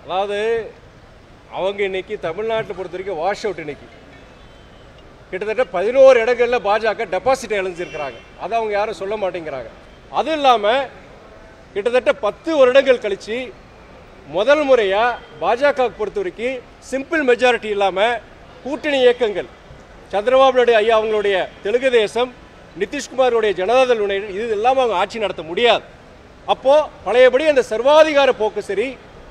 அதாவது அவங்க இன்னைக்கு தமிழ்நாட்டை பொறுத்த வரைக்கும் வாஷ் அவுட் இன்னைக்கு கிட்டத்தட்ட பதினோரு இடங்கள்ல பாஜக டெபாசிட் இழந்திருக்கிறாங்க அதை அவங்க யாரும் சொல்ல மாட்டேங்கிறாங்க அதுவும் இல்லாமல் கிட்டத்தட்ட பத்து வருடங்கள் கழிச்சு முதல் முறையா பாஜக பொறுத்த வரைக்கும் சிம்பிள் மெஜாரிட்டி இல்லாமல் கூட்டணி இயக்கங்கள் சந்திரபாபு நாயுடு ஐயா அவங்களுடைய தெலுங்கு தேசம் நிதிஷ்குமாருடைய ஜனதாதள் யுனைடெட் இது இல்லாமல் அவங்க ஆட்சி நடத்த முடியாது அப்போ பழையபடி அந்த சர்வாதிகார போக்கு சரி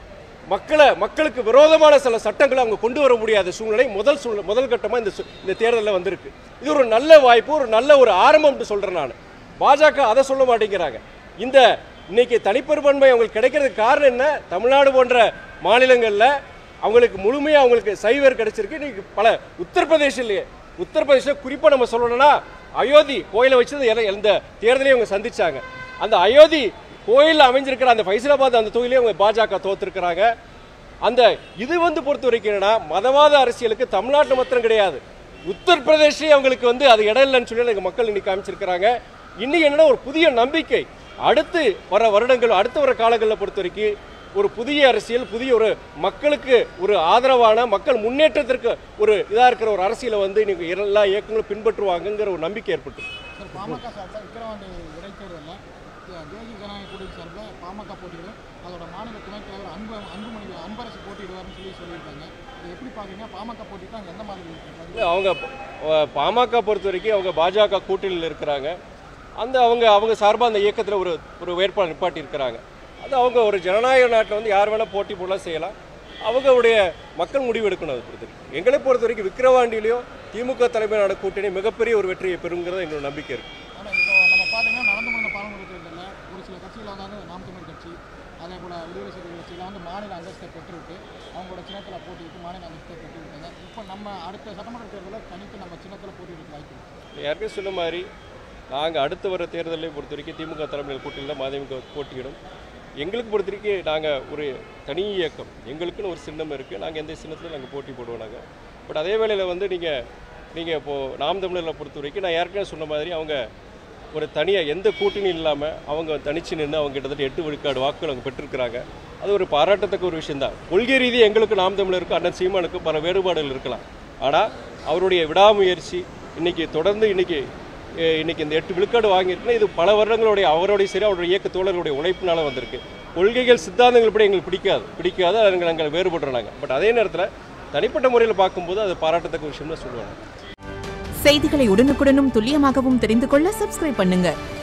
மக்களை மக்களுக்கு விரோதமான சில சட்டங்களை அவங்க கொண்டு வர முடியாத சூழ்நிலை முதல் சூழ்நிலை முதல் கட்டமாக இந்த சு- இந்த தேர்தலில் வந்திருக்கு இது ஒரு நல்ல வாய்ப்பு ஒரு நல்ல ஒரு ஆரம்பம்னு சொல்கிறேன் நான் பாஜக அதை சொல்ல மாட்டேங்கிறாங்க இந்த இன்னைக்கு தனிப்பெரும்பான்மை அவங்களுக்கு கிடைக்கிறதுக்கு காரணம் என்ன தமிழ்நாடு போன்ற மாநிலங்களில் அவங்களுக்கு முழுமையாக அவங்களுக்கு சைவர் கிடைச்சிருக்கு இன்னைக்கு பல உத்தரப்பிரதேசிலேயே உத்தரப்பிரதேசில் குறிப்பாக நம்ம சொல்லணும்னா அயோத்தி கோயிலை வச்சு இந்த எல- இந்த தேர்தலையும் அவங்க சந்திச்சாங்க அந்த அயோத்தி கோயிலில் அமைஞ்சிருக்கிற அந்த ஃபைசலாபாத் அந்த தொகுதியிலே அவங்க பாஜக தோத்துருக்கிறாங்க அந்த இது வந்து பொறுத்த வரைக்கும் என்னன்னா மதவாத அரசியலுக்கு தமிழ்நாட்டில் மாத்திரம் கிடையாது உத்தரப்பிரதேசே அவங்களுக்கு வந்து அது இடம் இல்லைன்னு சொல்லி எங்கள் மக்கள் இன்னைக்கு காமிச்சிருக்கிறாங்க இன்னைக்கு என்னன்னா ஒரு புதிய நம்பிக்கை அடுத்து வர வருடங்கள் அடுத்து வர காலங்களில் பொறுத்த வரைக்கும் ஒரு புதிய அரசியல் புதிய ஒரு மக்களுக்கு ஒரு ஆதரவான மக்கள் முன்னேற்றத்திற்கு ஒரு இதாக இருக்கிற ஒரு அரசியலை வந்து இன்னைக்கு எல்லா இயக்கங்களும் பின்பற்றுவாங்கங்கிற ஒரு நம்பிக்கை ஏற்பட்டு சார் பாமக சார்பில் விக்கிரவாண்டி இடைத்தேர்தலில் தேசிய ஜனநாயக கூட்டணி சார்பில் பாமக போட்டியிடும் அதோட மாநில துணைத் தலைவர் அன்பு அன்புமணி அன்பரசு போட்டியிடுவார்னு சொல்லி சொல்லியிருக்காங்க இதை எப்படி பார்க்குறீங்க பாமக போட்டிட்டு அங்கே எந்த மாதிரி இருக்கு? இல்ல, அவங்க அஹ், பாமக பொறுத்த வரைக்கும் அவங்க பாஜக கூட்டணியில் இருக்கிறாங்க அந்த அவங்க அவங்க சார்பாக அந்த இயக்கத்தில் ஒரு ஒரு வேட்பாளர் நிப்பாட்டி இருக்கிறாங்க அது அவங்க ஒரு ஜனநாயக நாட்டில் வந்து யார் வேணால் போட்டி போடலாம் செய்யலாம் அவங்களுடைய மக்கள் முடிவு எடுக்கணும் அதை பொறுத்த வரைக்கும் எங்களை பொறுத்த வரைக்கும் விக்கிரவாண்டியிலையும் திமுக தலைமையிலான கூட்டணி மிகப்பெரிய ஒரு வெற்றியை பெறுங்கிறது எங்களோட நம்பிக்கை இருக்குது ஆனால் இப்போ நம்ம பார்த்தீங்கன்னா நடந்து முடிந்த பாராளுமன்ற தேர்தலில் ஒரு சில கட்சியில் வந்து நாம் தமிழ் கட்சி அதே போல் விடுதலை சிறுத்தை கட்சியில் வந்து மாநில அந்தஸ்தை பெற்றிருக்கு அவங்களோட சின்னத்தில் போட்டியிட்டு மாநில அந்தஸ்தை பெற்றிருக்காங்க இப்போ நம்ம அடுத்த சட்டமன்ற தேர்தலில் தனித்து நம்ம சின்னத்தில் போட்டியிட வாய்ப்பு இருக்கு ஏற்கனவே சொன்ன மாதிரி நாங்கள் அடுத்து வர தேர்தலை பொறுத்த வரைக்கும் திமுக தலைமையில் கூட்டணியில் மதிமுக போட்டியிடும் எங்களுக்கு பொறுத்த வரைக்கும் நாங்கள் ஒரு தனி இயக்கம் எங்களுக்குன்னு ஒரு சின்னம் இருக்குது நாங்கள் எந்த சின்னத்தில் நாங்கள் போட்டி போடுவோம் நாங்கள் பட் அதே வேளையில் வந்து நீங்கள் நீங்கள் இப்போது நாம் தமிழரை பொறுத்த வரைக்கும் நான் ஏற்கனவே சொன்ன மாதிரி அவங்க ஒரு தனியாக எந்த கூட்டணியும் இல்லாமல் அவங்க தனிச்சு நின்று அவங்க கிட்டத்தட்ட எட்டு விழுக்காடு வாக்குகள் அவங்க பெற்றிருக்கிறாங்க அது ஒரு பாராட்டத்தக்க ஒரு விஷயம்தான் கொள்கை ரீதி எங்களுக்கு நாம் தமிழருக்கு அண்ணன் சீமானுக்கு பல வேறுபாடுகள் இருக்கலாம் ஆனால் அவருடைய விடாமுயற்சி இன்னைக்கு தொடர்ந்து இன்னைக்கு அஹ், இன்னைக்கு இந்த எட்டு விழுக்காடு வாங்கியிருக்குன்னா இது பல வருடங்களுடைய அவருடைய சரி அவருடைய இயக்க தோழர்களுடைய உழைப்பினால வந்திருக்கு கொள்கைகள் சித்தாந்தங்கள் படி எங்களுக்கு பிடிக்காது பிடிக்காது அதை நாங்கள் நாங்கள் வேறுபடுறோம் நாங்கள் பட் அதே நேரத்தில் தனிப்பட்ட முறையில் பார்க்கும்போது அது பாராட்டத்தக்க விஷயம் தான் சொல்லுவாங்க செய்திகளை உடனுக்குடனும் துல்லியமாகவும் தெரிந்து கொள்ள சப்ஸ்கிரைப் பண்ணுங்க